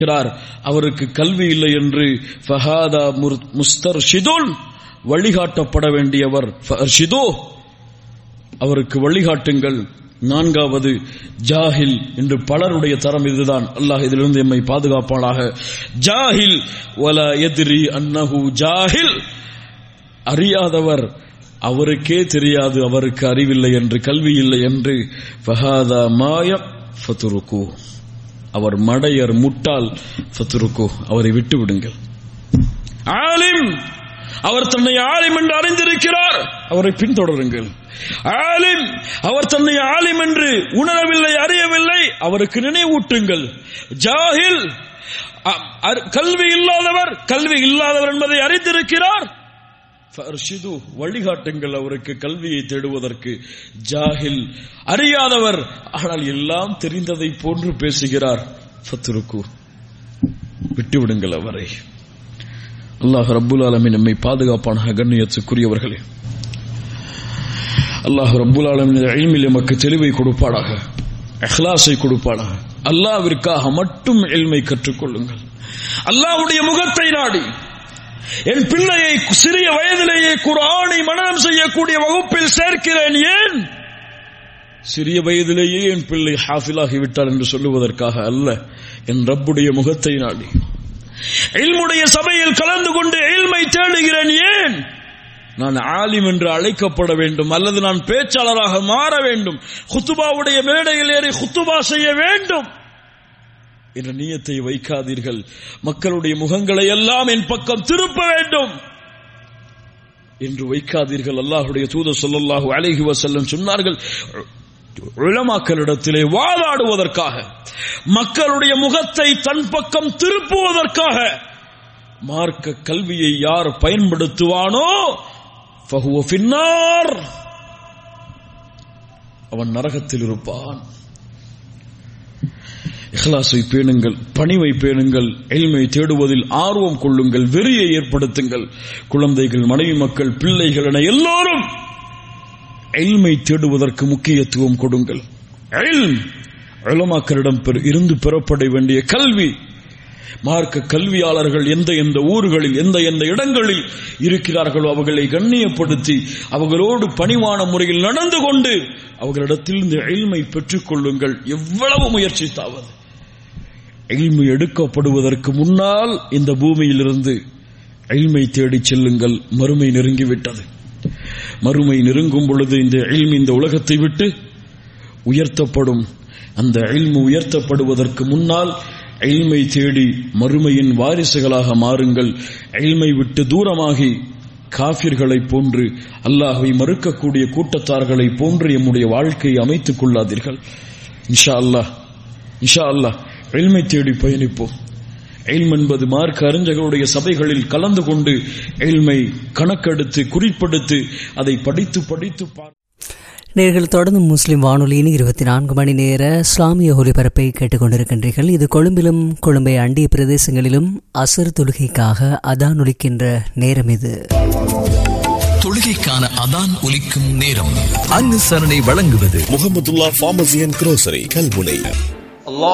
இருக்கிறார் அவருக்கு கல்வி இல்லை என்று ஃபஹாதா முஸ்தர்ஷிதுன் வழிகாட்டப்பட வேண்டியவர் ஃபர்ஷிதோ அவருக்கு வழிகாட்டுங்கள் நான்காவது ஜாஹில் என்று பலருடைய தரம் இதுதான் அல்லாஹ் இதிலிருந்து எம்மை பாதுகாப்பானாக ஜாஹில் வல எதிரி அன்னஹு ஜாஹில் அறியாதவர் அவருக்கே தெரியாது அவருக்கு அறிவில்லை என்று கல்வி இல்லை என்று ஃபஹாதா மாய ஃபதுருக்கு அவர் மடையர் முட்டாள் ஃபத்துருக்கோ அவரை விட்டு விடுங்கள் ஆலிம் அவர் தன்னை ஆலிம் என்று அறிந்திருக்கிறார் அவரை பின்தொடருங்கள் ஆலிம் அவர் தன்னை ஆலிம் என்று உணரவில்லை அறியவில்லை அவருக்கு நினைவூட்டுங்கள் ஜாஹில் கல்வி இல்லாதவர் கல்வி இல்லாதவர் என்பதை அறிந்திருக்கிறார் ஃபர்ஷிது வழிகாட்டுங்கள் அவருக்கு கல்வியை தேடுவதற்கு ஜாஹில் அறியாதவர் ஆனால் எல்லாம் தெரிந்ததை போன்று பேசுகிறார் ஃபத்துருக்கு விட்டுவிடுங்கள் அவரை அல்லாஹ் ரப்புல் ஆலமின் நம்மை பாதுகாப்பான கண்ணியத்துக்குரியவர்களே அல்லாஹ் ரப்புல் ஆலமின் எல்மில் எமக்கு தெளிவை கொடுப்பாடாக எஹ்லாஸை கொடுப்பாடாக அல்லாவிற்காக மட்டும் எல்மை கற்றுக்கொள்ளுங்கள் அல்லாஹ்வுடைய முகத்தை நாடி என் பிள்ளையை சிறிய வயதிலேயே குரானை மனநம் செய்யக்கூடிய வகுப்பில் சேர்க்கிறேன் ஏன் சிறிய வயதிலேயே என் பிள்ளை ஹாஃபிலாகி விட்டார் என்று சொல்லுவதற்காக அல்ல என் ரப்புடைய முகத்தை நாடி எல்முடைய சபையில் கலந்து கொண்டு எல்மை தேடுகிறேன் ஏன் நான் ஆலிம் என்று அழைக்கப்பட வேண்டும் அல்லது நான் பேச்சாளராக மாற வேண்டும் குத்துபாவுடைய மேடையில் ஏறி குத்துபா செய்ய வேண்டும் என்ற நீயத்தை வைக்காதீர்கள் மக்களுடைய முகங்களை எல்லாம் என் பக்கம் திருப்ப வேண்டும் என்று வைக்காதீர்கள் அல்லாஹுடைய தூதர் சொல்லல்லாஹு அலைஹி வசல்லம் சொன்னார்கள் உளமாக்களிடத்திலே வாதாடுவதற்காக மக்களுடைய முகத்தை தன் பக்கம் திருப்புவதற்காக மார்க்க கல்வியை யார் பயன்படுத்துவானோ அவன் நரகத்தில் இருப்பான் இஹ்லாஸை பேணுங்கள் பணிவை பேணுங்கள் எல்மை தேடுவதில் ஆர்வம் கொள்ளுங்கள் வெறியை ஏற்படுத்துங்கள் குழந்தைகள் மனைவி மக்கள் பிள்ளைகள் என எல்லோரும் எல்மை தேடுவதற்கு முக்கியத்துவம் கொடுங்கள் எளமாக்களிடம் இருந்து பெறப்பட வேண்டிய கல்வி மார்க்க கல்வியாளர்கள் எந்த எந்த ஊர்களில் எந்த எந்த இடங்களில் இருக்கிறார்களோ அவர்களை கண்ணியப்படுத்தி அவர்களோடு பணிவான முறையில் நடந்து கொண்டு அவர்களிடத்தில் இந்த எளிமை பெற்றுக் கொள்ளுங்கள் எவ்வளவு முயற்சித்தாவது எளிமை எடுக்கப்படுவதற்கு முன்னால் இந்த பூமியிலிருந்து எளிமை தேடிச் செல்லுங்கள் மறுமை நெருங்கிவிட்டது மறுமை நெருங்கும் பொழுது இந்த எளிமை இந்த உலகத்தை விட்டு உயர்த்தப்படும் அந்த எளிமை உயர்த்தப்படுவதற்கு முன்னால் எல்மை தேடி மறுமையின் வாரிசுகளாக மாறுங்கள் எல்மை விட்டு தூரமாகி காபிர்களைப் போன்று அல்லாஹை மறுக்கக்கூடிய கூட்டத்தார்களை போன்று எம்முடைய வாழ்க்கையை அமைத்துக் கொள்ளாதீர்கள் இன்ஷா அல்லாஹ் இன்ஷா அல்லாஹ் எல்மை தேடி பயணிப்போம் எல்ம் என்பது மார்க்க அறிஞர்களுடைய சபைகளில் கலந்து கொண்டு எல்மை கணக்கெடுத்து குறிப்பெடுத்து அதை படித்து படித்து பார்த்து நேர்கள் தொடர்ந்து முஸ்லிம் வானொலியின் இருபத்தி நான்கு மணி நேர இஸ்லாமிய ஒலிபரப்பை கேட்டுக்கொண்டிருக்கின்றீர்கள் இது கொழும்பிலும் கொழும்பை அண்டிய பிரதேசங்களிலும் அசர் தொழுகைக்காக அதான் ஒலிக்கின்ற நேரம் இது தொழுகைக்கான அதான் ஒலிக்கும் நேரம் அனுசரணை வழங்குவது Mohamedulla pharmacy and grocery Kalmunai